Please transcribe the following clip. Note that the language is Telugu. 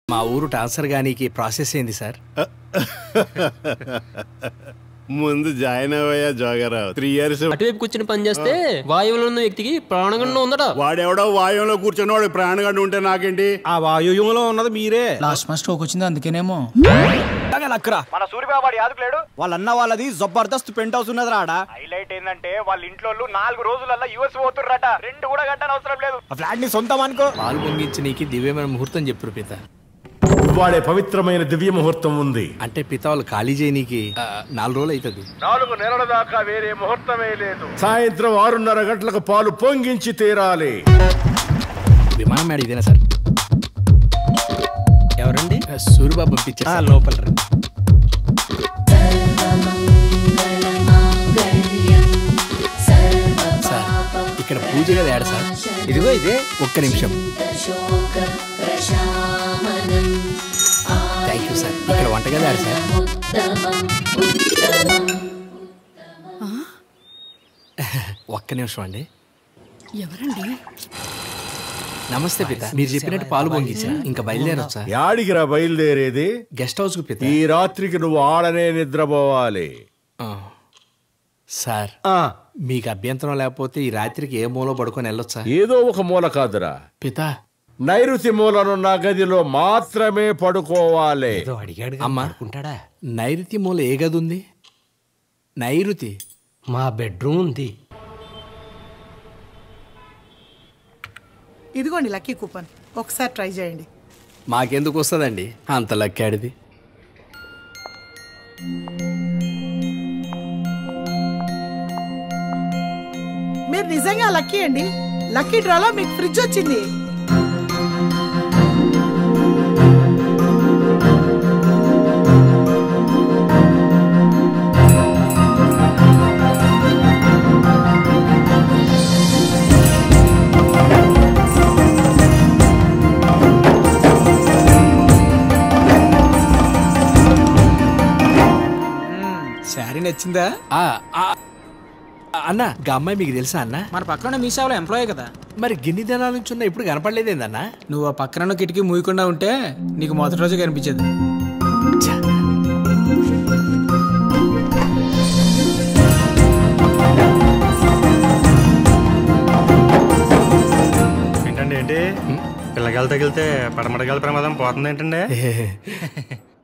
మా ఊరు ట్రాన్స్ఫర్ గానీకి ప్రాసెస్ ఏంది సార్ ముందు జాయిన్ అవ్వయా జోగారావు త్రీ ఇయర్స్ అటువైపు కూర్చుని పని చేస్తే వాయువులో ఉన్న వ్యక్తికి ప్రాణగండం ఉందట వాడెవడో వాయువులో కూర్చున్నవాడు ప్రాణగడ్డ ఉంటే నాకేంటి ఆ వాయువ్యంలో ఉన్నది మీరే లాస్ట్ మా స్ట్రోక్ వచ్చింది అందుకేనేమో నక్కరా మన సూర్యబాబు యాదుకులేడు వాళ్ళన్న వాళ్ళది జబర్దస్త్ పెంట్ హౌస్ ఉన్నది రాడా హైలైట్ ఏంటంటే వాళ్ళ ఇంట్లో నాలుగు రోజులల్లో యుఎస్ పోతుర్రట రెండు కూడా కట్టని అవసరం లేదు ఆ ఫ్లాట్ ని సొంతం అనుకో పాలు పొంగించి నీకు దివ్యమైన ముహూర్తం చెప్పారు పిత వాడే పవిత్రమైన దివ్య ముహూర్తం ఉంది అంటే పిత వాళ్ళు ఖాళీ చేయనీకి ఆ, నాలుగు రోజులు అవుతుంది నాలుగు నెలల దాకా వేరే ముహూర్తమే లేదు సాయంత్రం ఆరున్నర గంటలకు పాలు పొంగించి తీరాలి విమానం మేడ ఇదేనా సార్ ఎవరండి ఆ, సూరిబాబు పంపించారు సార్. లోపల రండి. సార్ ఇక్కడ పూజ గది ఏడ సార్ ఇదిగో ఇదే ఒక్క నిమిషం థ్యాంక్ యూ సార్ ఇక్కడ వంటగది ఆడ సార్ ఒక్క నిమిషం అండి ఎవరండి నమస్తే పిత మీరు చెప్పినట్టు పాలు పొంగించా ఇంకా బయలుదేరొచ్చా యాడికి రా బయలుదేరేది గెస్ట్ హౌస్ కు పిత ఈ రాత్రికి నువ్వు ఆడనే నిద్రపోవాలి ఆ. సార్ ఆ, మీకు అభ్యంతరం లేకపోతే ఈ రాత్రికి ఏ మూల పడుకొని వెళ్ళొచ్చా ఏదో ఒక మూల కాదురా పిత నైరుతి మూలనున్న గదిలో మాత్రమే పడుకోవాలి అమ్మా నైరుతి మూల ఏ గది ఉంది నైరుతి మా బెడ్రూమ్ ఉంది ఇదిగోండి లక్కీ కూపన్ ఒకసారి ట్రై చేయండి మాకెందుకు వస్తుందండి అంత లక్కాడిది మీరు నిజంగా లక్కీ అండి లక్కీ డ్రాలో మీకు ఫ్రిడ్జ్ వచ్చింది శారీ నచ్చిందా ఆ, ఆ, అన్న గా అమ్మాయి మీకు తెలుసా అన్న మన పక్కన మీ సేవలో ఎంప్లాయీ కదా మరి గిన్ని దినాల నుంచి ఉన్న ఇప్పుడు కనపడలేదేందన్న నువ్వు ఆ పక్కన కిటికీ మూయకుండా ఉంటే నీకు మొదటి రోజు కనిపించేది ఏంటండి ఏంటి పిల్లగాలు తగిలితే పడమడగాల ప్రమాదం పోతుంది ఏంటండి